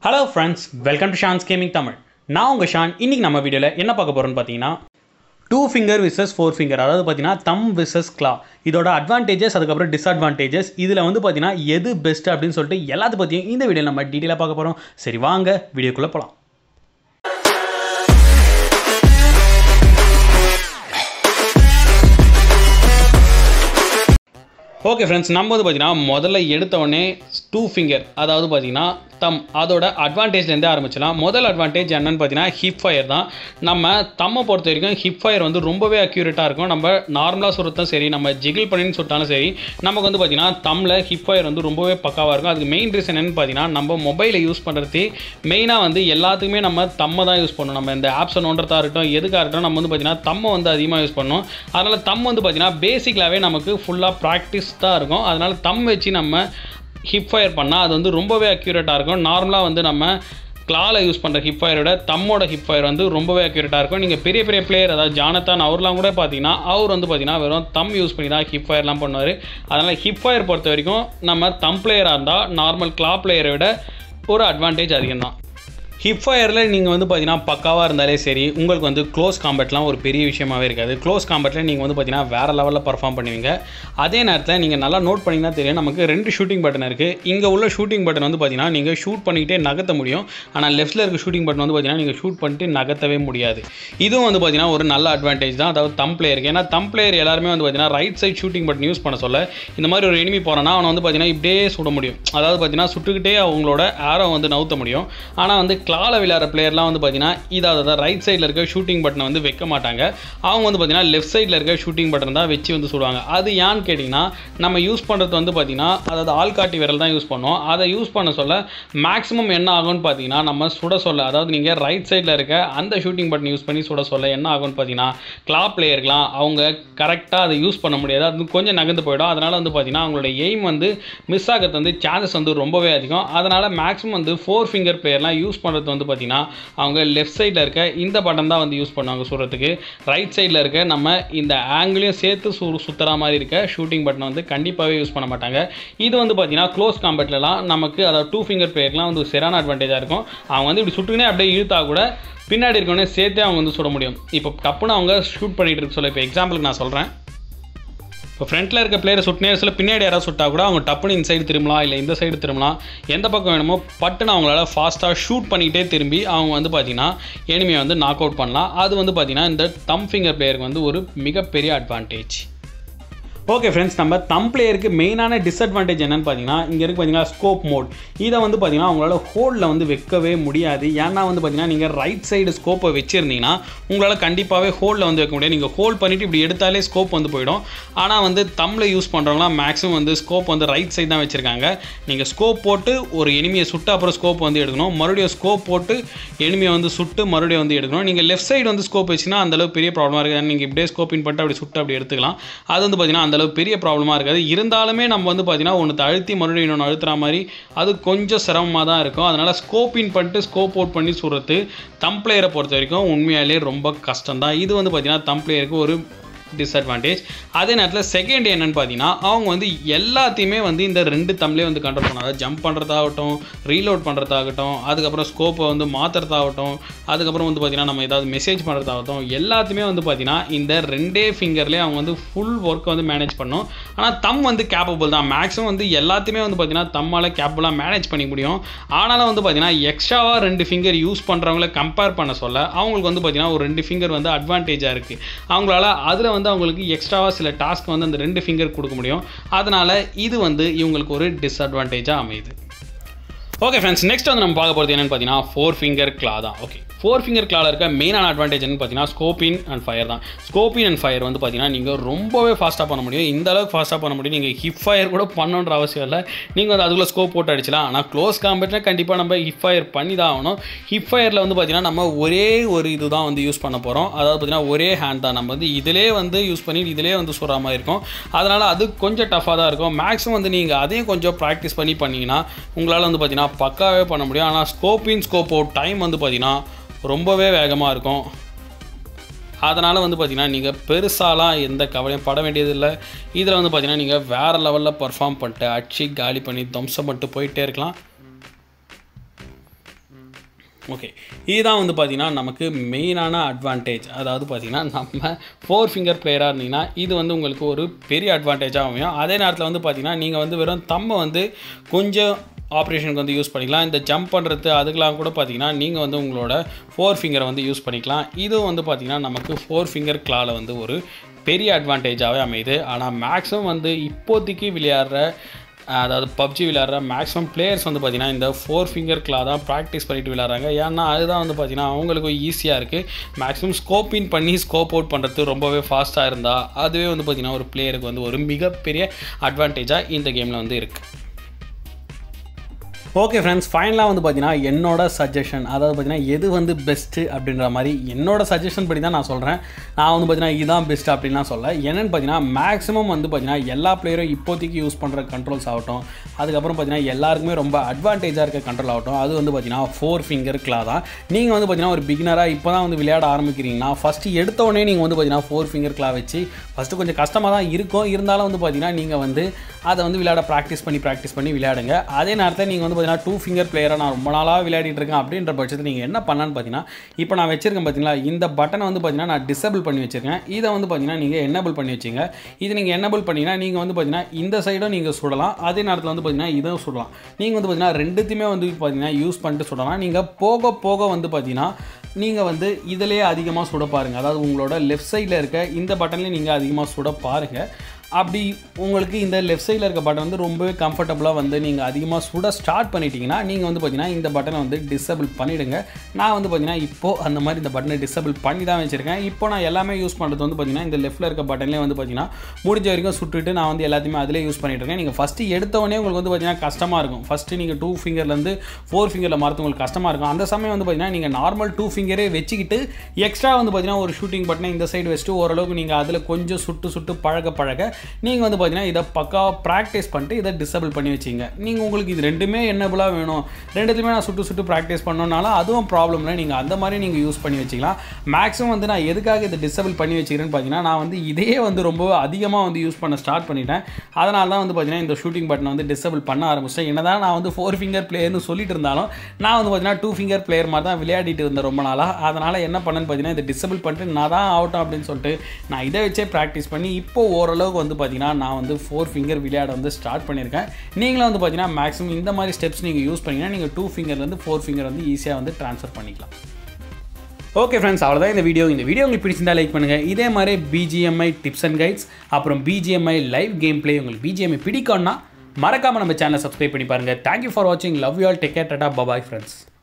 hello friends welcome to Shan's gaming Tamil நான் உங்கள் Shawn இன்றைக்கி நம்ம வீடியோவில் என்ன பார்க்க போகிறோன்னு பார்த்தீங்கன்னா two finger versus four finger அதாவது பார்த்தீங்கன்னா தம் விசஸ் கிளா இதோட அட்வான்டேஜஸ் அதுக்கப்புறம் டிஸ்அட்வான்டேஜஸ் இதில் வந்து பார்த்தீங்கன்னா எது பெஸ்ட் அப்படின்னு சொல்லிட்டு எல்லாத்த பற்றியும் இந்த வீடியோவில் நம்ம டீட்டெயிலாக பார்க்க போகிறோம் சரி வாங்க வீடியோக்குள்ளே போகலாம் ஓகே ஃப்ரெண்ட்ஸ் நம்ம வந்து பார்த்தீங்கன்னா முதல்ல எடுத்த உடனே டூ ஃபிங்கர் அதாவது பார்த்தீங்கன்னா தம் அதோட அட்வான்டேஜ்லேருந்தே ஆரம்பிச்சலாம் முதல் அட்வான்டேஜ் என்னன்னு பார்த்தீங்கன்னா ஹிப் ஃபயர் தான் நம்ம தம்மை பொறுத்த வரைக்கும் ஹிப் ஃபயர் வந்து ரொம்பவே அக்யூரேட்டாக இருக்கும் நம்ம நார்மலாக சுடுறதும் சரி நம்ம ஜிகிள் பண்ணின்னு சுட்டாலும் சரி நமக்கு வந்து பார்த்தீங்கன்னா தம்மில் ஹிப் ஃபயர் வந்து ரொம்பவே பக்காவாக இருக்கும் அதுக்கு மெயின் ரீசன் என்னன்னு பார்த்தீங்கன்னா நம்ம மொபைலை யூஸ் பண்ணுறது மெயினாக வந்து எல்லாத்துக்குமே நம்ம தம்மை தான் யூஸ் பண்ணணும் நம்ம இந்த ஆப்ஸை நோண்டுறதா இருக்கட்டும் எதுக்காக இருக்கட்டும் நம்ம வந்து பார்த்தீங்கன்னா தம்மை வந்து அதிகமாக யூஸ் பண்ணணும் அதனால் தம் வந்து பார்த்தீங்கன்னா பேசிக்கலாகவே நமக்கு ஃபுல்லாக ப்ராக்டிஸ் தான் இருக்கும் அதனால் தம் வச்சு நம்ம ஹிப் ஃபயர் பண்ணால் அது வந்து ரொம்பவே அக்யூரேட்டாக இருக்கும் நார்மலாக வந்து நம்ம கிளாவில் யூஸ் பண்ணுற ஹிப் ஃபயரோட தம்மோட ஹிப் ஃபயர் வந்து ரொம்பவே அக்யூரேட்டாக இருக்கும் நீங்கள் பெரிய பெரிய பிளேயர் அதாவது ஜானத்தான் அவர்லாம் கூட பார்த்தீங்கன்னா அவர் வந்து பார்த்தீங்கன்னா வெறும் தம் யூஸ் பண்ணி தான் ஹிப் ஃபயர்லாம் பண்ணுவார் அதனால் ஹிப் ஃபயர் பொறுத்த வரைக்கும் நம்ம தம் பிளேயராக இருந்தால் நார்மல் கிளா பிளேயரை விட ஒரு அட்வான்டேஜ் அதிகம் தான் ஹிப் ஃபயரில் நீங்கள் வந்து பார்த்தீங்கன்னா பக்காவாக இருந்தாலே சரி உங்களுக்கு வந்து க்ளோஸ் காம்பேட்லாம் ஒரு பெரிய விஷயமாவே இருக்காது க்ளோஸ் காம்பேட்டில் நீங்கள் வந்து பார்த்தீங்கன்னா வேறு லெவலில் பர்ஃபார்ம் பண்ணுவீங்க அதே நேரத்தில் நீங்கள் நல்லா நோட் பண்ணிங்கன்னா தெரியும் நமக்கு ரெண்டு ஷூட்டிங் பட்டன் இருக்குது இங்கே உள்ள ஷூட்டிங் பட்டன் வந்து பார்த்தீங்கன்னா நீங்கள் ஷூட் பண்ணிக்கிட்டே நகர்த்த முடியும் ஆனால் லெஃப்ட்டில் இருக்க ஷூட்டிங் பட்டன் வந்து பார்த்தீங்கன்னா நீங்கள் ஷூட் பண்ணிட்டு நகர்த்தவே முடியாது இதுவும் வந்து பார்த்தீங்கன்னா ஒரு நல்ல அட்வான்டேஜ் தான் அதாவது தம் பிளேயருக்கு ஏன்னா தம் பிளேயர் எல்லாருமே வந்து பார்த்தீங்கன்னா right side shooting button use பண்ண சொல்ல இந்த மாதிரி ஒரு எனிமி போகிறான்னா அவனை வந்து பார்த்தீங்கன்னா இப்படியே சுட முடியும் அதாவது பார்த்தீங்கன்னா சுட்டுக்கிட்டே அவங்களோட ஆரோ வந்து நவுத்த முடியும் ஆனால் வந்து கிளால விளையாடுற பிளேயர்லாம் வந்து பார்த்தீங்கன்னா இதாவது தான் ரைட் சைடில் இருக்க ஷூட்டிங் பட்டனை வந்து வைக்க மாட்டாங்க அவங்க வந்து பார்த்தீங்கன்னா லெஃப்ட் சைடில் இருக்க ஷூட்டிங் பட்டன் தான் வச்சு வந்து சுடுவாங்க அது ஏன்னு கேட்டிங்கன்னா நம்ம யூஸ் பண்ணுறது வந்து பார்த்தீங்கன்னா அதாவது ஆள்காட்டி விரல் தான் யூஸ் பண்ணோம் அதை யூஸ் பண்ண சொல்ல மேக்ஸிமம் என்ன ஆகும்னு பார்த்தீங்கன்னா நம்ம சுட சொல்ல அதாவது நீங்கள் ரைட் சைடில் இருக்க அந்த ஷூட்டிங் பட்டன் யூஸ் பண்ணி சுட சொல்ல என்ன ஆகும்னு பார்த்தீங்கன்னா கிளா பிளேயர்லாம் அவங்க கரெக்டாக அதை யூஸ் பண்ண முடியாது அது கொஞ்சம் நகர்ந்து போயிடும் அதனால் வந்து பார்த்தீங்கன்னா அவங்களோட எய்ம் வந்து மிஸ் ஆகிறது வந்து சான்சஸ் வந்து ரொம்பவே அதிகம் அதனால் மேக்ஸிமம் வந்து ஃபோர் ஃபிங்கர் பிளேயர்லாம் யூஸ் பண்ணுறது வந்து பார்த்தீங்கன்னா அவங்க லெஃப்ட் சைடில் இருக்க இந்த பட்டன் தான் வந்து யூஸ் பண்ணுவாங்க சுடுறதுக்கு ரைட் சைடில் இருக்க நம்ம இந்த ஆங்கிளையும் சேர்த்து சு சுற்றுற மாதிரி இருக்க ஷூட்டிங் பட்டனை வந்து கண்டிப்பாகவே யூஸ் பண்ண மாட்டாங்க இது வந்து பார்த்தீங்கன்னா க்ளோஸ் காம்பேட்லலாம் நமக்கு அதாவது டூ ஃபிங்கர் பிளேயர்லாம் வந்து சரியான அட்வான்டேஜாக இருக்கும் அவங்க வந்து இப்படி சுட்டுக்கினே அப்படியே இழுத்தா கூட பின்னாடி இருக்கவனே சேர்த்தே அவங்க வந்து சுட முடியும் இப்போ டப்புன்னு அவங்க ஷூட் பண்ணிட்டு இருக்க சொல்ல இப்போ எக்ஸாம்பிளுக்கு நான் சொல்கிறேன் இப்போ ஃப்ரண்ட்டில் இருக்க பிளேயரை சுட்டு நேரத்தில் பின்னாடி யாராவது சுட்டா கூட அவங்க டப்புன்னு இந்த சைடு திரும்பலாம் இல்லை இந்த சைடு திரும்பலாம் எந்த பக்கம் வேணுமோ பட்டுன்னு அவங்களால ஃபாஸ்ட்டாக ஷூட் பண்ணிக்கிட்டே திரும்பி அவங்க வந்து பார்த்தீங்கன்னா எனிமையை வந்து நாக் அவுட் பண்ணலாம் அது வந்து பார்த்தீங்கன்னா இந்த தம் ஃபிங்கர் பிளேயருக்கு வந்து ஒரு மிகப்பெரிய அட்வான்டேஜ் ஓகே ஃப்ரெண்ட்ஸ் நம்ம தம் பிளேயருக்கு மெயினான டிஸ்அட்வான்டேஜ் என்னன்னு பார்த்தீங்கன்னா இங்கே இருக்கு பார்த்தீங்கன்னா ஸ்கோப் மோட் இதை வந்து பார்த்தீங்கன்னா உங்களால் ஹோல்டில் வந்து வைக்கவே முடியாது ஏன்னா வந்து பார்த்தீங்கன்னா நீங்கள் ரைட் சைடு ஸ்கோப்பை வச்சுருந்தீங்கன்னா உங்களால் கண்டிப்பாகவே ஹோல்டில் வந்து வைக்க முடியாது நீங்கள் ஹோல்ட் பண்ணிவிட்டு இப்படி எடுத்தாலே ஸ்கோப் வந்து போயிடும் ஆனால் வந்து தம்மில் யூஸ் பண்ணுறவங்களாம் மேக்ஸிமம் வந்து ஸ்கோப் வந்து ரைட் சைடு தான் வச்சுருக்காங்க நீங்கள் ஸ்கோப் போட்டு ஒரு எனிமியை சுட்டு அப்புறம் ஸ்கோப் வந்து எடுக்கணும் மறுபடியும் ஸ்கோப் போட்டு எனிமியை வந்து சுட்டு மறுபடியும் வந்து எடுக்கணும் நீங்கள் லெஃப்ட் சைடு வந்து ஸ்கோப் வச்சுன்னா அந்தளவு பெரிய ப்ராப்ளமாக இருக்குது நீங்கள் இப்படியே ஸ்கோப்பின் பண்ணிட்டு அப்படி சுட்டு அப்படி எடுத்துக்கலாம் அது வந்து பார்த்தீங்கன்னா அந்த அளவு பெரிய ப்ராப்ளமாக இருக்காது இருந்தாலுமே நம்ம வந்து பார்த்தீங்கன்னா ஒன்று அழுத்தி மறுபடியும் இன்னொன்று அழுத்துற மாதிரி அது கொஞ்சம் சிரமமாக தான் இருக்கும் அதனால் ஸ்கோப்பின் பண்ணிட்டு ஸ்கோப் அவுட் பண்ணி சுடுறது தம் பிளேயரை பொறுத்த வரைக்கும் உண்மையாலே ரொம்ப கஷ்டம் தான் இது வந்து பார்த்தீங்கன்னா தம் பிளேயருக்கு ஒரு டிஸ்அட்வான்டேஜ் அதே நேரத்தில் செகண்ட் என்னென்னு பார்த்தீங்கன்னா அவங்க வந்து எல்லாத்தையுமே வந்து இந்த ரெண்டு தம்லேயே வந்து கண்ட்ரோல் பண்ணாங்க ஜம்ப் பண்ணுறதாகட்டும் ரீலோட் பண்ணுறதாகட்டும் அதுக்கப்புறம் ஸ்கோப்பை வந்து மாற்றுறதாகட்டும் அதுக்கப்புறம் வந்து பார்த்திங்கன்னா நம்ம ஏதாவது மெசேஜ் பண்ணுறதாகட்டும் எல்லாத்தையுமே வந்து பார்த்திங்கன்னா இந்த ரெண்டே ஃபிங்கர்லேயே அவங்க வந்து ஃபுல் ஒர்க்கை வந்து மேனேஜ் பண்ணும் ஆனால் தம் வந்து கேப்பபிள் தான் மேக்ஸிமம் வந்து எல்லாத்தையுமே வந்து பார்த்திங்கன்னா தம்மால் கேப்பபிளாக மேனேஜ் பண்ணிக்க முடியும் ஆனாலும் வந்து பார்த்திங்கன்னா எக்ஸ்ட்ராவாக ரெண்டு ஃபிங்கர் யூஸ் பண்ணுறவங்கள கம்பேர் பண்ண சொல்ல அவங்களுக்கு வந்து பார்த்திங்கன்னா ஒரு ரெண்டு ஃபிங்கர் வந்து அட்வான்டேஜாக இருக்குது அவங்களால அதில் வந்து அவங்களுக்கு எக்ஸ்ட்ராவாக சில டாஸ்க் வந்து அந்த ரெண்டு ஃபிங்கர் கொடுக்க முடியும் அதனால் இது வந்து இவங்களுக்கு ஒரு டிஸ்அட்வான்டேஜாக அமையுது ஓகே ஃப்ரெண்ட்ஸ் நெக்ஸ்ட் வந்து நம்ம பார்க்க போகிறது என்னென்னு பார்த்தீங்கன்னா ஃபோர் ஃபிங்கர் கிளா தான் ஓகே ஃபோர் ஃபிங்கர் கிளாவில் இருக்க மெயினான அட்வான்டேஜ் என்னன்னு பார்த்தீங்கன்னா ஸ்கோப்பின் அண்ட் ஃபயர் தான் ஸ்கோப்பின் அண்ட் ஃபயர் வந்து பார்த்தீங்கன்னா நீங்கள் ரொம்பவே ஃபாஸ்ட்டாக பண்ண முடியும் இந்த அளவுக்கு ஃபாஸ்ட்டாக பண்ண முடியும் நீங்கள் ஹிப் ஃபயர் கூட பண்ணணுன்ற அவசியம் இல்லை நீங்கள் வந்து அதுக்குள்ளே ஸ்கோப் போட்டு அடிச்சலாம் ஆனால் க்ளோஸ் காம்பேட்டில் கண்டிப்பாக நம்ம ஹிப் ஃபயர் பண்ணி தான் ஆகணும் ஹிப் ஃபயரில் வந்து பார்த்தீங்கன்னா நம்ம ஒரே ஒரு இது தான் வந்து யூஸ் பண்ண போகிறோம் அதாவது பார்த்தீங்கன்னா ஒரே ஹேண்ட் தான் நம்ம வந்து இதிலே வந்து யூஸ் பண்ணி இதிலே வந்து சொல்கிற மாதிரி இருக்கும் அதனால் அது கொஞ்சம் டஃப்பாக தான் இருக்கும் மேக்ஸிமம் வந்து நீங்கள் அதையும் கொஞ்சம் ப்ராக்டிஸ் பண்ணி பண்ணிங்கன்னா உங்களால் வந்து பார்த்தீங்கன்னா பக்காவே பண்ண முடியும் ஆனால் ஸ்கோப்பின் ஸ்கோப் அவுட் டைம் வந்து பார்த்தீங்கன்னா ரொம்பவே வேகமாக இருக்கும் அதனால் வந்து பார்த்திங்கன்னா நீங்கள் பெருசாலாம் எந்த கவலையும் பட வேண்டியதில்லை இதில் வந்து பார்த்திங்கன்னா நீங்கள் வேறு லெவலில் பர்ஃபார்ம் பண்ணிட்டு அடிச்சு காலி பண்ணி தம்சம் பண்ணிட்டு போயிட்டே இருக்கலாம் ஓகே இதுதான் வந்து பார்த்திங்கன்னா நமக்கு மெயினான அட்வான்டேஜ் அதாவது பார்த்திங்கன்னா நம்ம ஃபோர் ஃபிங்கர் பிளேயராக இருந்தீங்கன்னா இது வந்து உங்களுக்கு ஒரு பெரிய அட்வான்டேஜாக அமையும் அதே நேரத்தில் வந்து பார்த்திங்கன்னா நீங்கள் வந்து வெறும் தம்மை வந்து கொஞ்சம் ஆப்ரேஷனுக்கு வந்து யூஸ் பண்ணிக்கலாம் இந்த ஜம்ப் பண்ணுறது அதுக்கெலாம் கூட பார்த்தீங்கன்னா நீங்கள் வந்து உங்களோட ஃபோர் ஃபிங்கரை வந்து யூஸ் பண்ணிக்கலாம் இதுவும் வந்து பார்த்திங்கன்னா நமக்கு ஃபோர் ஃபிங்கர் கிளாவில் வந்து ஒரு பெரிய அட்வான்டேஜாகவே அமையுது ஆனால் மேக்ஸிமம் வந்து இப்போதைக்கு விளையாடுற அதாவது பப்ஜி விளையாடுற மேக்ஸிமம் பிளேயர்ஸ் வந்து பார்த்திங்கன்னா இந்த ஃபோர் ஃபிங்கர் கிளா தான் ப்ராக்டிஸ் பண்ணிட்டு விளையாடுறாங்க ஏன்னா அதுதான் வந்து பார்த்திங்கன்னா அவங்களுக்கு ஈஸியாக இருக்குது மேக்ஸிமம் ஸ்கோப் இன் பண்ணி ஸ்கோப் அவுட் பண்ணுறது ரொம்பவே ஃபாஸ்ட்டாக இருந்தால் அதுவே வந்து பார்த்திங்கன்னா ஒரு பிளேயருக்கு வந்து ஒரு மிகப்பெரிய அட்வான்டேஜாக இந்த கேமில் வந்து இருக்குது ஓகே ஃப்ரெண்ட்ஸ் ஃபைனலாக வந்து பார்த்தீங்கன்னா என்னோட சஜஷன் அதாவது பார்த்தீங்கன்னா எது வந்து பெஸ்ட்டு அப்படின்ற மாதிரி என்னோட சஜஷன் படி தான் நான் சொல்கிறேன் நான் வந்து பார்த்தீங்கன்னா இதுதான் பெஸ்ட் அப்படின்லாம் சொல்ல என்னென்னு பார்த்தீங்கன்னா மேக்ஸிமம் வந்து பார்த்தீங்கன்னா எல்லா பிளேயரும் இப்போதைக்கு யூஸ் பண்ணுற கண்ட்ரோல்ஸ் ஆகட்டும் அதுக்கப்புறம் பார்த்தீங்கன்னா எல்லாருக்குமே ரொம்ப அட்வான்டேஜாக இருக்க கண்ட்ரோல் ஆகட்டும் அது வந்து பார்த்தீங்கன்னா ஃபோர் ஃபிங்கர் கிளா தான் நீங்கள் வந்து பார்த்தீங்கன்னா ஒரு பிகினராக இப்போ தான் வந்து விளையாட ஆரம்பிக்கிறீங்கன்னா ஃபஸ்ட்டு எடுத்தோடனே நீங்கள் வந்து பார்த்தீங்கன்னா ஃபோர் ஃபிங்கர் கிளா வச்சு ஃபஸ்ட்டு கொஞ்சம் கஷ்டமாக தான் இருக்கும் இருந்தாலும் வந்து பார்த்தீங்கன்னா நீங்கள் வந்து அதை வந்து விளையாட ப்ராக்டிஸ் பண்ணி ப்ராக்டிஸ் பண்ணி விளையாடுங்க அதே நேரத்தில் நீங்கள் வந்து பார்த்தீங்கன்னா டூ ஃபிங்கர் பிளேயராக நான் ரொம்ப நாளாக விளையாடிட்டு இருக்கேன் அப்படின்ற பட்சத்தில் நீங்கள் என்ன பண்ணலான்னு பார்த்தீங்கன்னா இப்போ நான் வச்சிருக்கேன் பார்த்தீங்களா இந்த பட்டனை வந்து பார்த்தீங்கன்னா நான் டிசபிள் பண்ணி வச்சிருக்கேன் இதை வந்து பார்த்தீங்கன்னா நீங்கள் என்னபிள் பண்ணி வச்சிங்க இது நீங்கள் என்னபிள் பண்ணிங்கன்னா நீங்கள் வந்து பார்த்தீங்கன்னா இந்த சைடும் நீங்கள் சுடலாம் அதே நேரத்தில் வந்து பார்த்தீங்கன்னா இதுவும் சுடலாம் நீங்கள் வந்து பார்த்தீங்கன்னா ரெண்டுத்தையுமே வந்து பார்த்தீங்கன்னா யூஸ் பண்ணிட்டு சுடலாம் நீங்கள் போக போக வந்து பார்த்தீங்கன்னா நீங்கள் வந்து இதிலே அதிகமாக சுட பாருங்கள் அதாவது உங்களோட லெஃப்ட் சைடில் இருக்க இந்த பட்டன்லேயே நீங்கள் அதிகமாக சுட பாருங்கள் அப்படி உங்களுக்கு இந்த லெஃப்ட் சைடில் இருக்க பட்டன் வந்து ரொம்பவே கம்ஃபர்டபுளாக வந்து நீங்கள் அதிகமாக சுட ஸ்டார்ட் பண்ணிட்டீங்கன்னா நீங்கள் வந்து பார்த்தீங்கன்னா இந்த பட்டனை வந்து டிசபிள் பண்ணிவிடுங்க நான் வந்து பார்த்தீங்கன்னா இப்போது அந்த மாதிரி இந்த பட்டனை டிசபிள் பண்ணி தான் வச்சுருக்கேன் இப்போ நான் எல்லாமே யூஸ் பண்ணுறது வந்து பார்த்தீங்கன்னா இந்த லெஃப்ட்டில் இருக்க பட்டன்லேயே வந்து பார்த்தீங்கன்னா முடிஞ்ச வரைக்கும் சுட்டுட்டு நான் வந்து எல்லாத்தையுமே அதிலே யூஸ் பண்ணிட்டு இருக்கேன் நீங்கள் ஃபஸ்ட்டு எடுத்தவொடனே உங்களுக்கு வந்து பார்த்தீங்கன்னா கஷ்டமாக இருக்கும் ஃபஸ்ட்டு நீங்கள் டூ ஃபிங்கர்லேருந்து ஃபோர் ஃபிங்கரில் மாற்ற உங்களுக்கு கஷ்டமாக இருக்கும் அந்த சமயம் வந்து பார்த்தீங்கன்னா நீங்கள் நார்மல் டூ ஃபிங்கரே வச்சுக்கிட்டு எக்ஸ்ட்ரா வந்து பார்த்தீங்கன்னா ஒரு ஷூட்டிங் பட்டனை இந்த சைடு வச்சுட்டு ஓரளவுக்கு நீங்கள் அதில் கொஞ்சம் சுட்டு சுட்டு பழக பழக நீங்கள் வந்து பார்த்தீங்கன்னா இதை பக்காவாக ப்ராக்டிஸ் பண்ணிட்டு இதை டிசபிள் பண்ணி வச்சிங்க நீங்கள் உங்களுக்கு இது ரெண்டுமே என்னபிளாக வேணும் ரெண்டுத்துலையுமே நான் சுட்டு சுட்டு ப்ராக்டிஸ் பண்ணணுனாலும் அதுவும் ப்ராப்ளம் இல்லை நீங்கள் அந்த மாதிரி நீங்கள் யூஸ் பண்ணி வச்சிக்கலாம் மேக்ஸிமம் வந்து நான் எதுக்காக இதை டிசபிள் பண்ணி வச்சுக்கிறேன்னு பார்த்தீங்கன்னா நான் வந்து இதே வந்து ரொம்ப அதிகமாக வந்து யூஸ் பண்ண ஸ்டார்ட் பண்ணிட்டேன் அதனால தான் வந்து பார்த்தீங்கன்னா இந்த ஷூட்டிங் பட்டனை வந்து டிசபிள் பண்ண ஆரம்பிச்சிட்டேன் என்னதான் நான் வந்து ஃபோர் ஃபிங்கர் பிளேயர்னு சொல்லிட்டு இருந்தாலும் நான் வந்து பார்த்தீங்கன்னா டூ ஃபிங்கர் பிளேயர் மாதிரி தான் விளையாடிட்டு இருந்தேன் ரொம்ப நாளாக அதனால் என்ன பண்ணேன்னு பார்த்தீங்கன்னா இதை டிசபிள் பண்ணிட்டு நான் தான் ஆகட்டும் அப்படின்னு சொல்லிட்டு நான் இதை வச்சே ப்ராக்டிஸ் பண்ணி இப்போ ஓரளவுக்கு வந்து பார்த்தீங்கன்னா நான் வந்து ஃபோர் ஃபிங்கர் விளையாட வந்து ஸ்டார்ட் பண்ணியிருக்கேன் நீங்களும் வந்து பார்த்தீங்கன்னா மேக்ஸிமம் இந்த மாதிரி ஸ்டெப்ஸ் நீங்கள் யூஸ் பண்ணிங்கன்னா நீங்கள் டூ ஃபிங்கர்லேருந்து ஃபோர் ஃபிங்கர் வந்து ஈஸியாக வந்து ட்ரான்ஸ்ஃபர் பண்ணிக்கலாம் ஓகே ஃப்ரெண்ட்ஸ் அவ்வளோதான் இந்த வீடியோ இந்த வீடியோ உங்களுக்கு பிடிச்சிருந்தா லைக் பண்ணுங்கள் இதே மாதிரி பிஜிஎம்ஐ டிப்ஸ் அண்ட் கைட்ஸ் அப்புறம் பிஜிஎம்ஐ லைவ் கேம் பிளே உங்களுக்கு பிஜிஎம்ஐ பிடிக்கும்னா மறக்காமல் நம்ம சேனலை சப்ஸ்கிரைப் பண்ணி பாருங்கள் தேங்க்யூ ஃபார் வாட்சிங் love you all take care tata bye bye friends